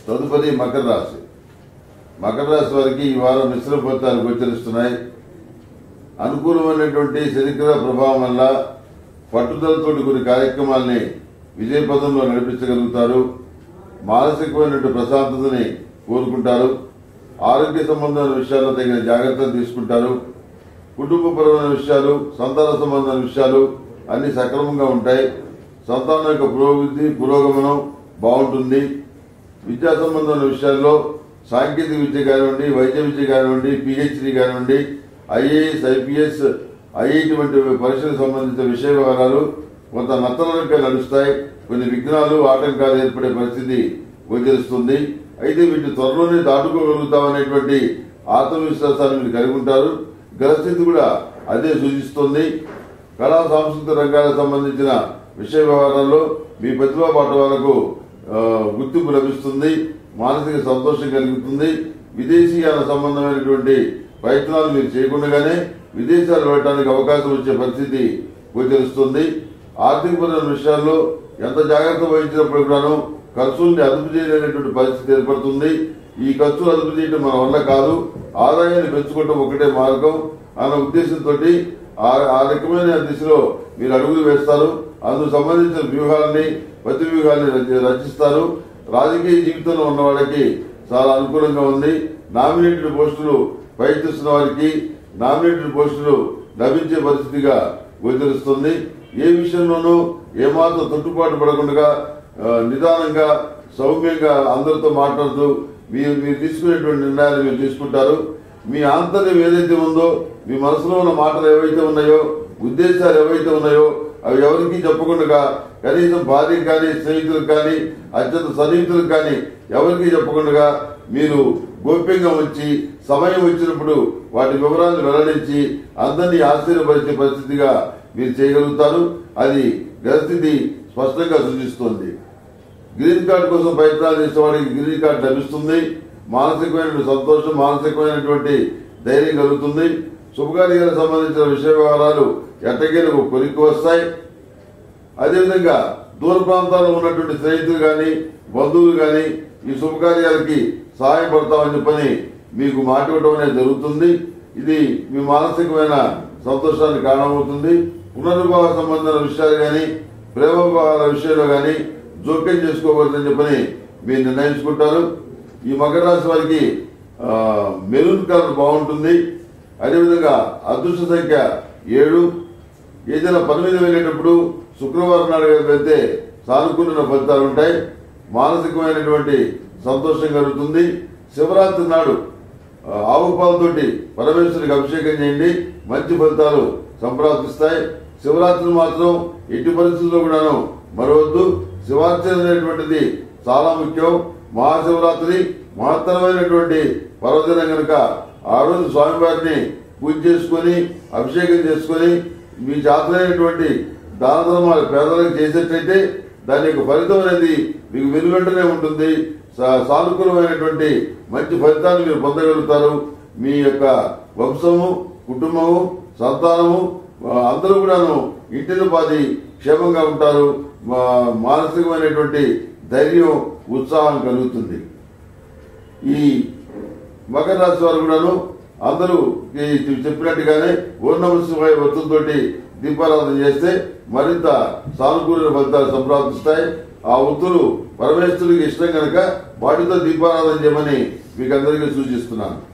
తదుపరి మకర రాశి మకర రాశి వారికి ఈ వారం మిశ్రమ ఫలితాలు గోచరిస్తున్నాయి అనుకూలమైనటువంటి శనిగ్రహ ప్రభావం వల్ల పట్టుదలతోటి కొన్ని కార్యక్రమాల్ని విజయపథంలో నడిపించగలుగుతారు మానసికమైనటువంటి ప్రశాంతతని కోరుకుంటారు ఆరోగ్య సంబంధమైన విషయాల్లో తగిన జాగ్రత్తలు తీసుకుంటారు కుటుంబపరమైన విషయాలు సంతాన సంబంధమైన విషయాలు అన్ని సక్రమంగా ఉంటాయి సంతానం యొక్క పురోగతి పురోగమనం బాగుంటుంది విద్యా సంబంధమైన విషయాల్లో సాంకేతిక విద్య కానివ్వండి వైద్య విద్య కానివ్వండి పిహెచ్డి కానివ్వండి ఐఏఎస్ ఐపీఎస్ ఐఐటి వంటి పరీక్షలకు సంబంధించిన విషయ వివరాలు కొంత నత్తనగా నడుస్తాయి కొన్ని విఘ్నాలు ఆటంకాలు ఏర్పడే పరిస్థితి గోచరిస్తుంది అయితే వీటిని త్వరలోనే దాటుకోగలుగుతామనేటువంటి ఆత్మవిశ్వాసాన్ని మీరు కలిగి ఉంటారు గ్రహస్థితి కూడా అదే సూచిస్తుంది కళా సాంస్కృతిక రంగాలకు సంబంధించిన విషయ వ్యవహారాల్లో మీ ప్రతిభా పాఠవాలకు ఆ, గుర్తింపు లభిస్తుంది మానసిక సంతోషం కలుగుతుంది విదేశీయాన సంబంధమైనటువంటి ప్రయత్నాలు మీరు చేయకుండానే విదేశాలు వెళ్ళడానికి అవకాశం వచ్చే పరిస్థితి గోచరిస్తుంది ఆర్థికపరమైన విషయాల్లో ఎంత జాగ్రత్త వహించినప్పుడు కూడాను ఖర్చుల్ని అదుపు చేయలేనటువంటి పరిస్థితి ఏర్పడుతుంది ఈ ఖర్చులు అదుపు చేయడం మన వల్ల కాదు ఆదాయాన్ని పెంచుకోవడం ఒకటే మార్గం అన్న ఉద్దేశంతో ఆ రకమైన దిశలో మీరు అడుగులు వేస్తారు అందుకు సంబంధించిన వ్యూహాలని ప్రతి వ్యూహాన్ని రచి- రచిస్తారు రాజకీయ జీవితంలో ఉన్న వాళ్ళకి చాలా అనుకూలంగా ఉంది నామినేటెడ్ పోస్టులు ప్రయత్నిస్తున్న వారికి నామినేటెడ్ పోస్టులు లభించే పరిస్థితిగా గోచరిస్తుంది ఏ విషయంలోనూ ఏమాత్రం తొట్టుపాటు పడకుండా ఆ, నిదానంగా సౌమ్యంగా అందరితో మాట్లాడుతూ మీరు మీరు తీసుకునేటువంటి నిర్ణయాలు మీరు తీసుకుంటారు మీ ఆంతర్యం ఏదైతే ఉందో మీ మనసులో ఉన్న మాటలు ఏవైతే ఉన్నాయో ఉద్దేశాలు ఏవైతే ఉన్నాయో అవి ఎవరికీ చెప్పకుండా కనీసం భార్యకు కానీ స్నేహితులకు కానీ అత్యంత సన్నిహితులకు కానీ ఎవరికీ చెప్పకుండా మీరు గోప్యంగా ఉంచి సమయం వచ్చినప్పుడు వాటి వివరాలను వెల్లడించి అందరినీ ఆశ్చర్యపరిచే పరిస్థితిగా మీరు చేయగలుగుతారు అది గ్రహస్థితి స్పష్టంగా సూచిస్తోంది గ్రీన్ కార్డు కోసం ప్రయత్నాలు చేసే వాడికి గ్రీన్ కార్డు లభిస్తుంది మానసికమైన సంతోషం మానసికమైనటువంటి ధైర్యం కలుగుతుంది శుభకార్యాలకు సంబంధించిన విషయ వ్యవహారాలు ఎట్టకేలకు కొలిక్కి వస్తాయి అదేవిధంగా దూర ప్రాంతాల్లో ఉన్నటువంటి స్నేహితులు కానీ బంధువులు కానీ ఈ శుభకార్యాలకి సహాయపడతామని చెప్పని మీకు మాట ఇవ్వడం అనేది జరుగుతుంది ఇది మీ మానసికమైన సంతోషానికి కారణమవుతుంది పునర్వివాహ సంబంధమైన విషయాలు కానీ ప్రేమ వివాహాల విషయంలో కానీ జోక్యం చేసుకోకూడదని చెప్పని మీరు నిర్ణయించుకుంటారు ఈ మకర రాశి వారికి ఆ, మెరూన్ కలర్ బాగుంటుంది అదేవిధంగా అదృష్ట సంఖ్య ఏడు ఏదైనా పని మీద వెళ్ళేటప్పుడు శుక్రవారం నాడు వెళ్తే సానుకూలమైన ఫలితాలు ఉంటాయి మానసికమైనటువంటి సంతోషం కలుగుతుంది శివరాత్రి నాడు ఆ, ఆవు పాలతోటి పరమేశ్వరికి అభిషేకం చేయండి మంచి ఫలితాలు సంప్రాప్తిస్తాయి శివరాత్రి మాత్రం ఎట్టి పరిస్థితుల్లో కూడాను మరవద్దు శివార్చన అనేటువంటిది చాలా ముఖ్యం మహాశివరాత్రి మహత్తరమైనటువంటి పర్వదినం కనుక ఆ రోజు స్వామివారిని పూజ చేసుకొని అభిషేకం చేసుకొని మీ జాతరైనటువంటి దాన ధర్మాలు పేదలకు చేసేటైతే దాని యొక్క ఫలితం అనేది మీకు వెనువెంటనే ఉంటుంది సా- సానుకూలమైనటువంటి మంచి ఫలితాన్ని మీరు పొందగలుగుతారు మీ యొక్క వంశము కుటుంబము సంతానము ఆ, అందరూ కూడాను ఇంటిని పాది క్షేమంగా ఉంటారు మా- మానసికమైనటువంటి ధైర్యం ఉత్సాహం కలుగుతుంది ఈ మకర రాశి వారు కూడాను అందరూ ఈ చెప్పినట్టుగానే ఓర్ణమ శివాయ వృత్తంతోటి దీపారాధన చేస్తే మరింత సానుకూల ఫలితాలు సంప్రాప్తిస్తాయి ఆ వృత్తులు పరమేశ్వరుడికి ఇష్టం కనుక వాటితో దీపారాధన చేయమని మీకు అందరికీ సూచిస్తున్నాను